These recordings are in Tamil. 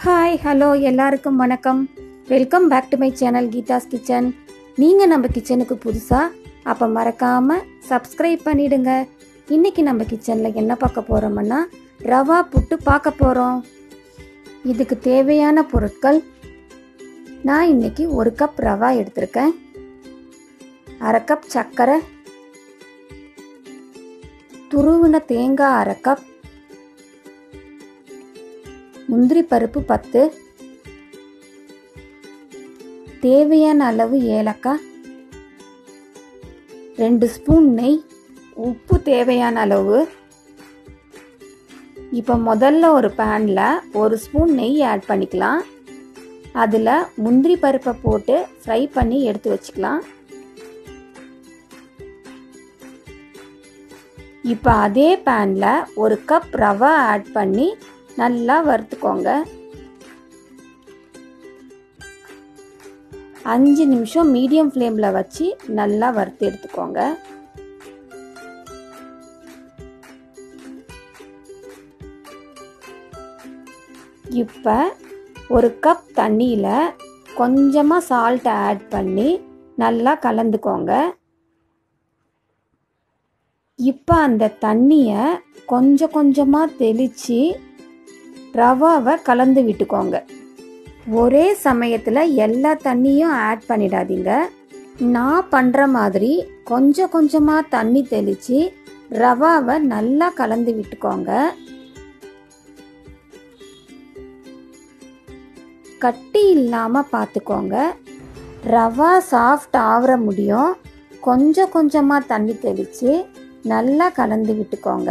ஹாய் ஹலோ எல்லாருக்கும் வணக்கம் welcome back to my channel Geetha's kitchen நீங்கள் நம்ம கிச்சனுக்கு புதுசாக அப்போ மறக்காமல் சப்ஸ்கிரைப் பண்ணிடுங்க இன்னைக்கு நம்ம கிச்சனில் என்ன பார்க்க போகிறோம்னா ரவா புட்டு பார்க்க போகிறோம் இதுக்கு தேவையான பொருட்கள் நான் இன்னைக்கு ஒரு கப் ரவா எடுத்திருக்கேன் அரை கப் சர்க்கரை துருவின தேங்காய் அரை கப் முந்திரி பருப்பு பத்து தேவையான அளவு ஏலக்காய் ரெண்டு ஸ்பூன் நெய் உப்பு தேவையான அளவு இப்போ முதல்ல ஒரு பேனில் ஒரு ஸ்பூன் நெய் ஆட் பண்ணிக்கலாம் அதில் முந்திரி பருப்பை போட்டு ஃப்ரை பண்ணி எடுத்து வச்சுக்கலாம் இப்போ அதே பேனில் ஒரு கப் ரவை ஆட் பண்ணி நல்லா வறுத்துக்கோங்க அஞ்சு நிமிஷம் மீடியம் ஃப்ளேமில் வச்சு நல்லா வறுத்து எடுத்துக்கோங்க இப்போ ஒரு கப் தண்ணியில் கொஞ்சமாக சால்ட்டை ஆட் பண்ணி நல்லா கலந்துக்கோங்க இப்போ அந்த தண்ணியை கொஞ்சம் கொஞ்சமாக தெளித்து ரவாவை கலந்து விட்டுக்கோங்க ஒரே சமயத்தில் எல்லா தண்ணியும் ஆட் பண்ணிடாதீங்க நான் பண்ணுற மாதிரி கொஞ்சம் கொஞ்சமாக தண்ணி தெளித்து ரவாவை நல்லா கலந்து விட்டுக்கோங்க கட்டி இல்லாமல் பார்த்துக்கோங்க ரவா சாஃப்ட் ஆகிற முடியும் கொஞ்சம் கொஞ்சமாக தண்ணி தெளித்து நல்லா கலந்து விட்டுக்கோங்க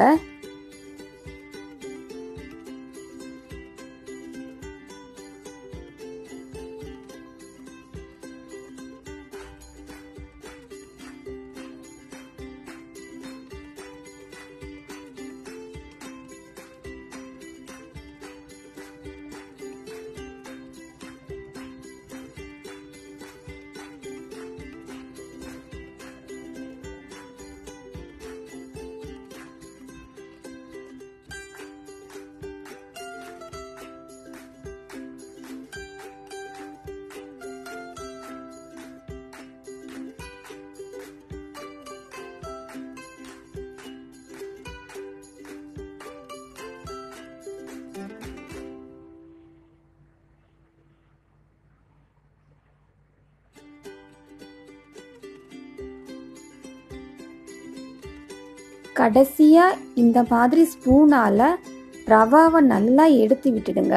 கடைசியாக இந்த மாதிரி ஸ்பூனால் ரவாவை நல்லா எடுத்து விட்டுடுங்க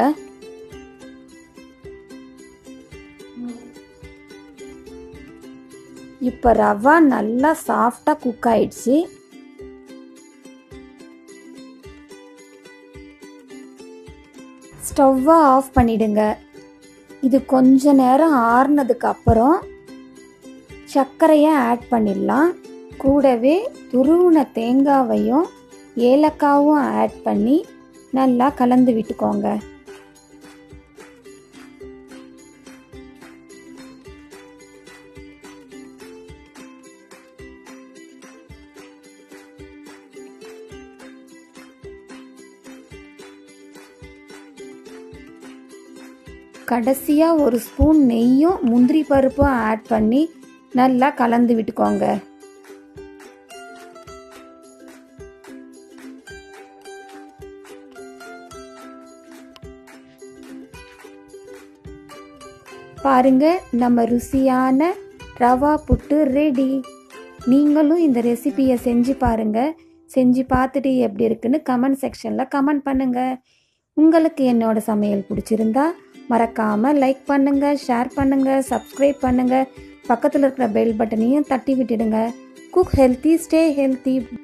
இப்போ ரவா நல்லா சாஃப்டாக குக் ஆயிடுச்சு ஸ்டவ்வை ஆஃப் பண்ணிடுங்க இது கொஞ்ச நேரம் ஆறுனதுக்கு அப்புறம் சர்க்கரையை ஆட் பண்ணிடலாம் கூடவே துருவின தேங்காவையும் ஏலக்காவும் ஆட் பண்ணி நல்லா கலந்து விட்டுக்கோங்க கடைசியாக ஒரு ஸ்பூன் நெய்யும் முந்திரி பருப்பும் ஆட் பண்ணி நல்லா கலந்து விட்டுக்கோங்க பாருங்க நம்ம ருசியான ரவா புட்டு ரெடி நீங்களும் இந்த ரெசிபியை செஞ்சு பாருங்க செஞ்சு பார்த்துட்டு எப்படி இருக்குன்னு கமெண்ட் செக்ஷனில் கமெண்ட் பண்ணுங்க உங்களுக்கு என்னோட சமையல் பிடிச்சிருந்தா மறக்காம லைக் பண்ணுங்க ஷேர் பண்ணுங்க சப்ஸ்கிரைப் பண்ணுங்க பக்கத்தில் இருக்கிற பெல் பட்டனையும் தட்டி விட்டுடுங்க குக் ஹெல்த்தி ஸ்டே ஹெல்த்தி